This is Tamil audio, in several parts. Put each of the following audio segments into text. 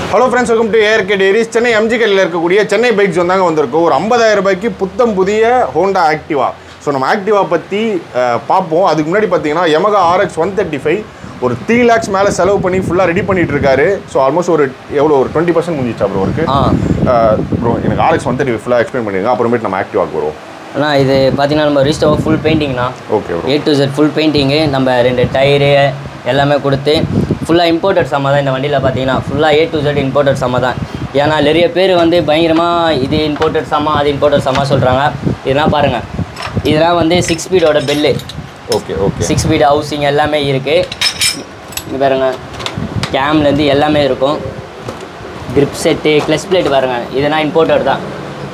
Hello friends welcome to ARK diaries Chennai MG கல்லில் இருக்கக்கூடிய சென்னை பைக்ஸ் வந்தாங்க வந்திருக்கோம் ஒரு 50000 ரூபாய்க்கு புத்தம் புதிய ஹோண்டா ஆக்டிவா ஸோ நம்ம ஆக்டிவா பற்றி பார்ப்போம் அதுக்கு முன்னாடி பார்த்தீங்கன்னா Yamaha RX one thirty five ஒரு த்ரீ லேக்ஸ் மேலே செலவு பண்ணி ஃபுல்லாக ரெடி பண்ணிட்டு இருக்காரு ஸோ ஆல்மோஸ்ட் ஒரு எவ்வளோ ஒரு டுவெண்ட்டி பர்சன்ட் முடிஞ்சிச்சா ப்ரோ இருக்கு ஆ ப்ரோ எனக்கு RX ஒன் தேர்ட்டி ஃபுல்லாக எக்ஸ்பிளைன் பண்ணிடுங்க அப்புறமேட்டு நம்ம ஆக்டிவாக்கு வருவோம் அண்ணா இது பார்த்தீங்கன்னா நம்ம ரிஸ்டோ ஃபுல் பெயிண்டிங்ண்ணா okay bro A to Z full painting நம்ம ரெண்டு டயரு எல்லாமே கொடுத்து ஃபுல்லாக இம்போர்ட்டட் சம்ம தான் இந்த வண்டியில் பார்த்தீங்கன்னா ஃபுல்லாக ஏ டு Z இம்போர்ட்டட் சம்ம தான் ஏன்னா நிறைய பேர் வந்து பயங்கரமாக இது இம்போர்ட்டட் சம்மா அது இம்போர்ட்டட் சம்மா சொல்கிறாங்க இதெல்லாம் பாருங்கள் இதெல்லாம் வந்து சிக்ஸ் ஸ்பீடோட bell okay okay six speed housing எல்லாமே இருக்குது இங்கே பாருங்க கேம்லேருந்து எல்லாமே இருக்கும் grip செட்டு கிளச் பிளேட் பாருங்க இதெல்லாம் இம்போர்ட்டட் தான்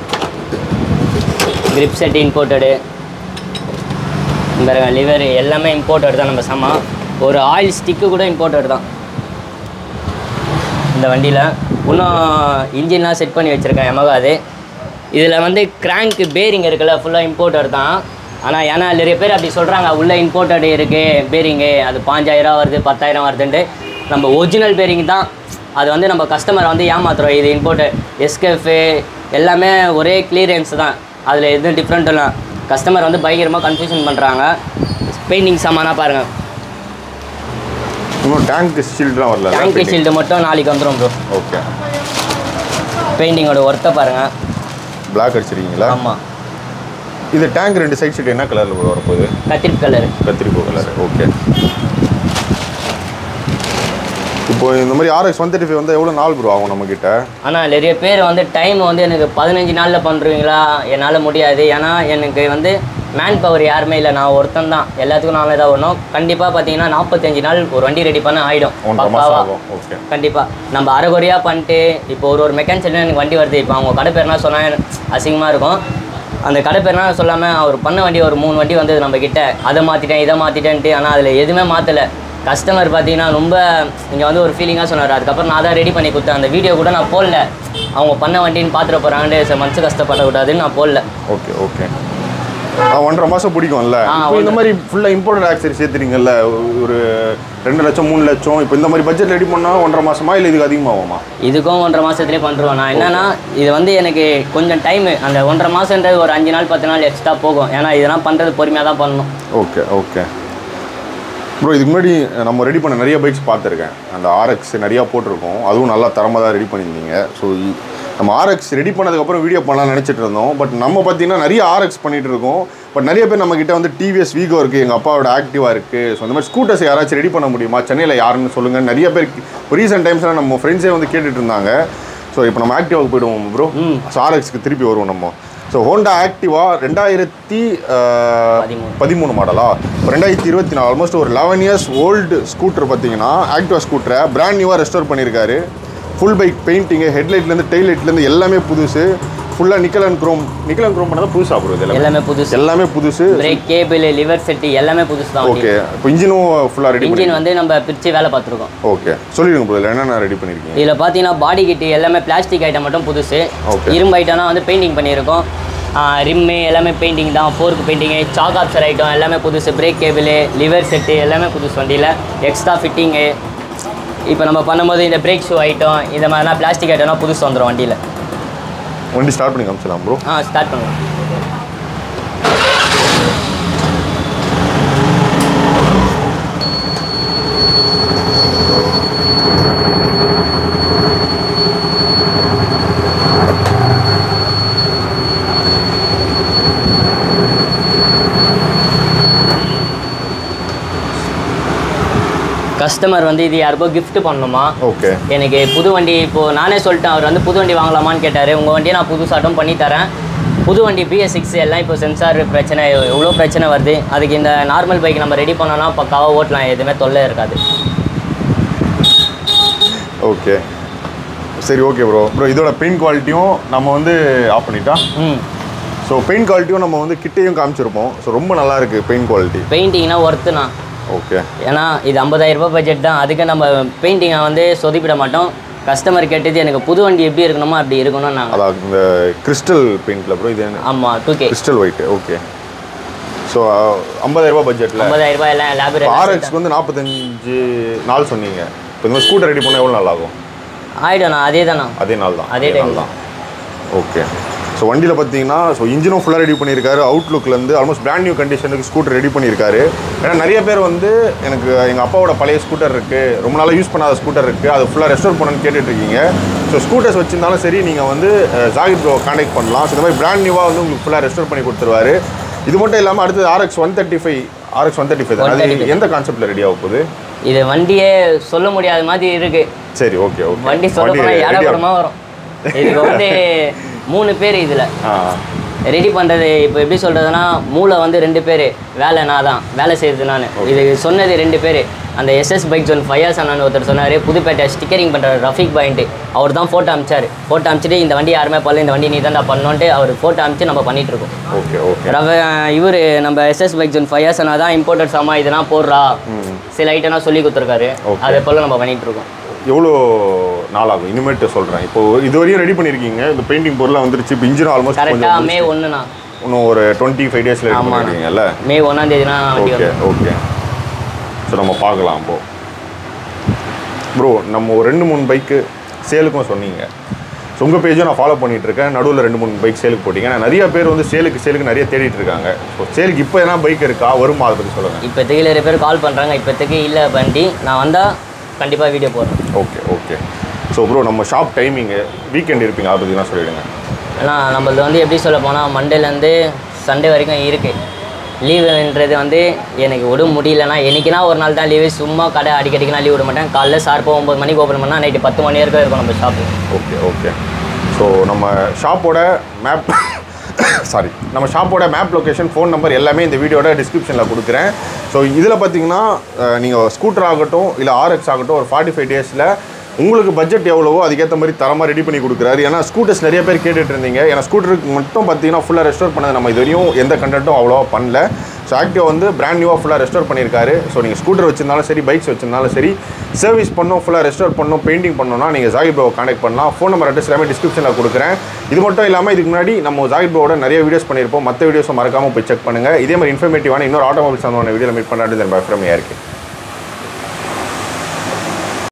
grip செட்டு இம்போர்ட்டடு பாருங்க லிவர் எல்லாமே இம்போர்ட்டட் தான் நம்ம சமா ஒரு ஆயில் ஸ்டிக்கு கூட இம்போர்ட்டட் தான் இந்த வண்டியில் இன்னும் இன்ஜின்லாம் செட் பண்ணி வச்சுருக்கேன் Yamaha அது இதில் வந்து கிராங்க் பேரிங் இருக்குல்ல ஃபுல்லாக இம்போர்ட்டட் தான் ஆனால் ஏன்னா நிறைய பேர் அப்படி சொல்கிறாங்க உள்ளே இம்போர்ட்டட் இருக்குது பேரிங்கு அது பாஞ்சாயிரம் வருது பத்தாயிரம் வருதுன்ட்டு நம்ம ஒரிஜினல் பேரிங் தான் அது வந்து நம்ம கஸ்டமரை வந்து ஏமாத்துறோம் இது இம்போர்ட்டு எஸ்கெஃபு எல்லாமே ஒரே கிளியரன்ஸ் தான் அதில் எதுவும் டிஃப்ரெண்ட் இல்லை கஸ்டமர் வந்து பயங்கரமாக கன்ஃபியூஷன் பண்ணுறாங்க பெயிண்டிங் சாமானா பாருங்கள் இன்னும் டேங்க் ஷீல்ட்லாம் வரல டேங்க் ஷீல்டு மட்டும் நாளைக்கு வந்துடும் ப்ரோ ஓகே பெயிண்டிங்கோட ஒர்த்தை பாருங்கள் பிளாக் அடிச்சிருக்கீங்களா ஆமாம் இது டேங்க் ரெண்டு சைட் ஷீட் என்ன கலரில் வரப்போகுது கத்திரிப்பு கலரு கத்திரிப்பூ கலர் ஓகே இப்போ இந்த மாதிரி ஆர்எக்ஸ் ஒன் தேர்ட்டி ஃபைவ் வந்து எவ்வளோ நாள் ப்ரோ ஆகும் நம்மக்கிட்ட ஆனால் நிறைய பேர் வந்து டைம் வந்து எனக்கு பதினஞ்சு நாளில் பண்ணுறீங்களா என்னால் முடியாது ஏன்னா எனக்கு வந்து மேன் பவர் யாருமே இல்லை நான் ஒருத்தன் தான் எல்லாத்துக்கும் நானே தான் வரணும் கண்டிப்பாக பார்த்தீங்கன்னா நாற்பத்தஞ்சு நாள் ஒரு வண்டி ரெடி பண்ண ஆகிடும் ஒன்றரை மாதம் ஆகும் ஓகே கண்டிப்பாக நம்ம அரைகுறையாக பண்ணிட்டு இப்போ ஒரு ஒரு மெக்கானிக் எனக்கு வண்டி வருது இப்போ அவங்க கடை பேர்னா சொன்னால் அசிங்கமாக இருக்கும் அந்த கடை பேர்னா சொல்லாமல் அவர் பண்ண வண்டி ஒரு மூணு வண்டி வந்தது நம்ம கிட்ட அதை மாற்றிட்டேன் இதை மாற்றிட்டேன்ட்டு ஆனால் அதில் எதுவுமே மாற்றலை கஸ்டமர் பார்த்தீங்கன்னா ரொம்ப இங்கே வந்து ஒரு ஃபீலிங்காக சொன்னார் அதுக்கப்புறம் நான் தான் ரெடி பண்ணி கொடுத்தேன் அந்த வீடியோ கூட நான் போடல அவங்க பண்ண வண்டின்னு பார்த்துட்டு போகிறாங்கன்னு மனசு கஷ்டப்படக்கூடாதுன்னு நான் போடல ஓகே ஓகே ஒன்றரை மாதம் பிடிக்கும்ல ஆ, இப்போ இந்த மாதிரி ஃபுல்லாக இம்போர்ட்டட் ஆக்சரி சேர்த்துறீங்கல்ல ஒரு ரெண்டு லட்சம் மூணு லட்சம் இப்போ இந்த மாதிரி பட்ஜெட் ரெடி பண்ணால் ஒன்றரை மாசமா இல்லை இதுக்கு அதிகமாகுமா இதுக்கும் ஒன்றரை மாதத்துலேயே பண்ணுறோம் நான் என்னன்னா இது வந்து எனக்கு கொஞ்சம் டைமு அந்த ஒன்றரை மாதன்றது ஒரு அஞ்சு நாள் பத்து நாள் எக்ஸ்ட்ரா போகும் ஏன்னா இதெல்லாம் பண்ணுறது பொறுமையாக தான் பண்ணணும் ஓகே ஓகே ப்ரோ இதுக்கு முன்னாடி நம்ம ரெடி பண்ண நிறைய பைக்ஸ் பார்த்துருக்கேன் அந்த ஆர்எக்ஸ் நிறையா போட்டிருக்கோம் அதுவும் நல்லா தரமாக தான் ரெடி பண்ணியிருந்தீங்க ஸோ நம்ம ஆர்எக்ஸ் ரெடி பண்ணதுக்கப்புறம் வீடியோ பண்ணலாம்னு நினச்சிட்டு இருந்தோம் பட் நம்ம பார்த்தீங்கன்னா நிறைய ஆர்எக்ஸ் பண்ணிட்டு இருக்கோம் பட் நிறைய பேர் நம்மக்கிட்ட வந்து டிவிஎஸ் வீகோ இருக்குது எங்கள் அப்பாவோட ஆக்டிவாக இருக்குது ஸோ அந்த மாதிரி ஸ்கூட்டர்ஸ் யாராச்சும் ரெடி பண்ண முடியுமா சென்னையில் யாருன்னு சொல்லுங்கள் நிறைய பேர் ரீசெண்ட் டைம்ஸ்லாம் நம்ம ஃப்ரெண்ட்ஸே வந்து கேட்டுட்டு இருந்தாங்க ஸோ இப்போ நம்ம ஆக்டிவாவுக்கு போயிடுவோம் ப்ரோ ஸோ ஆர்எக்ஸ்க்கு திருப்பி வருவோம் நம்ம ஸோ ஹோண்டா ஆக்டிவா ரெண்டாயிரத்தி அஹ், பதிமூணு. பதிமூணு மாடலா இப்போ ரெண்டாயிரத்தி இருபத்தி நாலு ஆல்மோஸ்ட் ஒரு லெவன் இயர்ஸ் ஓல்டு ஸ்கூட்டர் பார்த்தீங்கன்னா ஆக்டிவா ஸ்கூட்டரை பிராண்ட் நியூவாக ரெஸ்டோர் பண்ணியிருக்காரு ஃபுல் பைக் பெயிண்டிங்கு ஹெட்லைட்லேருந்து டெய்லைட்லேருந்து எல்லாமே புதுசு ஃபுல்லாக nickel and chrome nickel and chrome பண்ணால் புதுசாக ப்ரோ இதெல்லாம் எல்லாமே புதுசு எல்லாமே புதுசு பிரேக் கேபிள் லிவர் செட்டு எல்லாமே புதுசு தான் ஓகே இப்போ இன்ஜினும் ஃபுல்லாக ரெடி பண்ணி இன்ஜின் வந்து நம்ம பிரித்து வேலை பார்த்துருக்கோம் ஓகே சொல்லிடுங்க ப்ரோ இதில் என்னென்ன ரெடி பண்ணியிருக்கீங்க இதில் பார்த்தீங்கன்னா பாடி கிட்டு எல்லாமே பிளாஸ்டிக் ஐட்டம் மட்டும் புதுசு Okay. இரும்பு ஐட்டம்னா வந்து பெயிண்டிங் பண்ணியிருக்கோம் ரிம்மு எல்லாமே பெயிண்டிங் தான் fork painting shock absorber item எல்லாமே புதுசு பிரேக் கேபிள் லிவர் செட்டு எல்லாமே புதுசு வண்டியில் எக்ஸ்ட்ரா ஃபிட்டிங்கு இப்போ நம்ம பண்ணும்போது இந்த பிரேக் ஷூ ஐட்டம் இந்த மாதிரிலாம் பிளாஸ்டிக் ஐட்டம்லாம் புதுசு வந்துடும் வண்டியில் வண்டி ஸ்டார்ட் பண்ணி காமிச்சலாம் ப்ரோ ஆ ஸ்டார்ட் பண்ணுவோம் கஸ்டமர் வந்து இது யாருக்கோ gift பண்ணணுமா ஓகே எனக்கு புது வண்டி இப்போது நானே சொல்லிட்டேன் அவர் வந்து புது வண்டி வாங்கலாமான்னு கேட்டார் உங்கள் வண்டியை நான் புதுசாட்டம் பண்ணி தரேன் புது வண்டி பிஎஸ் சிக்ஸ் எல்லாம் இப்போ சென்சார் பிரச்சனை எவ்வளோ பிரச்சனை வருது அதுக்கு இந்த நார்மல் பைக் நம்ம ரெடி பண்ணோன்னா பக்காவாக ஓட்டலாம் எதுவுமே தொல்லை இருக்காது ஓகே சரி ஓகே ப்ரோ ப்ரோ இதோட பெயிண்ட் குவாலிட்டியும் நம்ம வந்து ஆஃப் பண்ணிட்டா ம் ஸோ பெயிண்ட் குவாலிட்டியும் நம்ம வந்து கிட்டேயும் காமிச்சிருப்போம் ஸோ ரொம்ப நல்லா இருக்கு பெயிண்ட் குவாலிட்டி பெயிண்டிங்னா ஒர்த்துண்ணா ஓகே ஏன்னா இது 50000 ரூபாய் பட்ஜெட் தான் அதுக்கு நம்ம பெயிண்டிங்கை வந்து சொதிப்பிட மாட்டோம் கஸ்டமர் கேட்டது எனக்கு புது வண்டி எப்படி இருக்கணுமோ அப்படி இருக்கணும் நாங்கள் அதாவது இந்த கிறிஸ்டல் பெயிண்ட்ல ப்ரோ இது என்ன ஆமாம் two K crystal white okay so ஐம்பதாயிரம் ரூபாய் பட்ஜெட்டில் ஐம்பதாயிரம் ரூபாய் எல்லாம் லேபர் ஆர்எக்ஸ்க்கு வந்து நாற்பத்தஞ்சு நாள் சொன்னீங்க இப்போ இந்த மாதிரி ஸ்கூட்டர் ரெடி பண்ணால் எவ்வளோ நாள் ஆகும் ஆயிடும்ண்ணா அதே தானா அதே நாள் தான் அதே time தான் ஓகே ஸோ வண்டியில் பார்த்தீங்கன்னா ஸோ இன்ஜினும் ஃபுல்லாக ரெடி பண்ணியிருக்காரு அவுட்லுக்லேருந்து ஆல்மோஸ்ட் பிராண்ட் நியூ கண்டிஷனுக்கு ஸ்கூட்டர் ரெடி பண்ணியிருக்காரு ஏன்னா நிறைய பேர் வந்து எனக்கு எங்கள் அப்பாவோட பழைய ஸ்கூட்டர் இருக்குது ரொம்ப நாளாக யூஸ் பண்ணாத ஸ்கூட்டர் இருக்குது அது ஃபுல்லாக ரெஸ்டோர் பண்ணணும்னு கேட்டுட்டு இருக்கீங்க ஸோ ஸ்கூட்டர்ஸ் வச்சிருந்தாலும் சரி நீங்கள் வந்து அஹ், ஜாகிர் ப்ரோ கான்டாக்ட் பண்ணலாம் ஸோ இந்த மாதிரி பிராண்ட் நியூவாக வந்து உங்களுக்கு ஃபுல்லாக ரெஸ்டோர் பண்ணி கொடுத்துருவாரு இது மட்டும் இல்லாமல் அடுத்தது RX one thirty five RX one thirty five அது 135. எந்த கான்செப்ட்டில் ரெடி ஆக போகுது இது வண்டியே சொல்ல முடியாத மாதிரி இருக்கு சரி ஓகே ஓகே வண்டி சொல்ல போனால் ஏடாபுரமா வரும் இதுக்கு வந்து மூணு பேர் இதில் ஆ ரெடி பண்ணுறது இப்போ எப்படி சொல்கிறதுனா மூளை வந்து ரெண்டு பேர் வேலை நான் தான் வேலை செய்கிறது நான் இது சொன்னது ரெண்டு பேர் அந்த எஸ்எஸ் பைக் ஜோன் ஃபையாஸ் அண்ணன் ஒருத்தர் சொன்னார் புதுப்பேட்டை ஸ்டிக்கரிங் பண்ணுற ரஃபீக் பாயிண்ட்டு அவர் தான் ஃபோட்டோ அமிச்சார் ஃபோட்டோ அமிச்சிட்டு இந்த வண்டி யாருமே பண்ணல இந்த வண்டி நீ தான் பண்ணோன்ட்டு அவர் ஃபோட்டோ அமிச்சு நம்ம பண்ணிட்டு இருக்கோம் ஓகே ஓகே ரவ இவர் நம்ம எஸ்எஸ் பைக் ஜோன் ஃபையாஸ் அண்ணா தான் இம்போர்ட்டட் சாமா இதெல்லாம் போடுறா சில ஐட்டம்லாம் சொல்லி கொடுத்துருக்காரு Okay. அதே போல் நம்ம பண்ணிட்டு இருக்கோம் எவ்வளோ நாளாகும் இனிமேட்டு சொல்கிறேன் இப்போ இதுவரையும் ரெடி பண்ணியிருக்கீங்க இந்த பெயிண்டிங் பொருளாக வந்துருச்சு இப்போ இன்ஜின் ஆல்மோஸ்ட் கரெக்டாக கொஞ்சம் மே ஒன்றுண்ணா இன்னும் ஒரு டுவெண்ட்டி ஃபைவ் டேஸில் ரெடி ஆமாண்ணா. பண்ணிருக்கீங்கல்ல மே ஒன்றாம் தேதினா வண்டி ஓகே வரும் ஓகே ஸோ நம்ம பார்க்கலாம் இப்போ ப்ரோ நம்ம ஒரு ரெண்டு மூணு பைக்கு சேலுக்கும் சொன்னீங்க ஸோ உங்கள் பேஜும் நான் ஃபாலோ பண்ணிட்டு இருக்கேன் நடுவில் ரெண்டு மூணு பைக் சேலுக்கு போட்டீங்க ஏன்னா நிறைய பேர் வந்து சேலுக்கு சேலுக்கு நிறைய தேடிட்டு இருக்காங்க ஸோ சேலுக்கு இப்போ எதனா பைக் இருக்கா வருமா அதை பற்றி சொல்லுங்கள் இப்போதைக்கு நிறைய பேர் கால் பண்ணுறாங்க இப்போதைக்கு இல்லை வண்டி நான் வந்தால் கண்டிப்பாக வீடியோ போடுறேன் ஓகே ஓகே ஸோ ப்ரோ நம்ம ஷாப் டைமிங்கு வீக்கெண்ட் இருப்பீங்க அதை பற்றி தான் சொல்லிடுங்க ஏன்னா நம்மளது வந்து எப்படி சொல்ல போனால் மண்டேலேருந்து சண்டே வரைக்கும் இருக்குது லீவுன்றது வந்து எனக்கு விட முடியலன்னா என்னைக்குனா ஒரு நாள் தான் லீவு சும்மா கடை அடிக்கடிக்கு லீவ் விட மாட்டேன் காலைல ஷார்ப்பாக ஒம்பது மணிக்கு ஓப்பன் பண்ணால் நைட்டு பத்து மணி வரைக்கும் இருக்கும் நம்ம ஷாப்பு ஓகே ஓகே ஸோ நம்ம ஷாப்போட மேப் சாரி நம்ம ஷாப்போட மேப் லொகேஷன் ஃபோன் நம்பர் எல்லாமே இந்த வீடியோட டிஸ்கிரிப்ஷனில் கொடுக்குறேன் ஸோ இதில் பார்த்தீங்கன்னா நீங்கள் ஸ்கூட்டர் ஆகட்டும் இல்லை ஆர்எக்ஸ் ஆகட்டும் ஒரு ஃபார்ட்டி ஃபைவ் டேஸில் உங்களுக்கு பட்ஜெட் எவ்வளவோ அதுக்கேற்ற மாதிரி தரமாக ரெடி பண்ணி கொடுக்குறாரு ஏன்னா ஸ்கூட்டர்ஸ் நிறைய பேர் கேட்டுட்டு இருந்தீங்க ஏன்னா ஸ்கூட்டருக்கு மட்டும் பார்த்தீங்கன்னா ஃபுல்லாக ரெஸ்டோர் பண்ணது நம்ம இது வரையும் எந்த கண்டென்ட்டும் அவ்வளோவா பண்ணல ஸோ ஆக்டிவா வந்து பிராண்ட் நியூவாக ஃபுல்லாக ரெஸ்டோர் பண்ணியிருக்காரு ஸோ நீங்கள் ஸ்கூட்டர் வச்சிருந்தாலும் சரி பைக்ஸ் வச்சிருந்தாலும் சரி சர்வீஸ் பண்ணணும் ஃபுல்லாக ரெஸ்டோர் பண்ணணும் பெயிண்டிங் பண்ணணும்னா நீங்கள் ஜாகிர் ப்ரோவை கான்டாக்ட் பண்ணலாம் ஃபோன் நம்பர் அட்ரஸ் எல்லாமே டிஸ்கிரிப்ஷனில் கொடுக்குறேன் இது மட்டும் இல்லாமல் இதுக்கு முன்னாடி நம்ம ஜாகிர் ப்ரோவோட நிறைய வீடியோஸ் பண்ணியிருப்போம் மற்ற வீடியோஸும் மறக்காமல் போய் செக் பண்ணுங்கள் இதே மாதிரி இன்ஃபர்மேட்டிவான இன்னொரு ஆட்டோமொபைல் சம்பந்தமான வீடியோவில் மீட் பண்ணாட்டு தென் பை ஃப்ரம் இருக்குது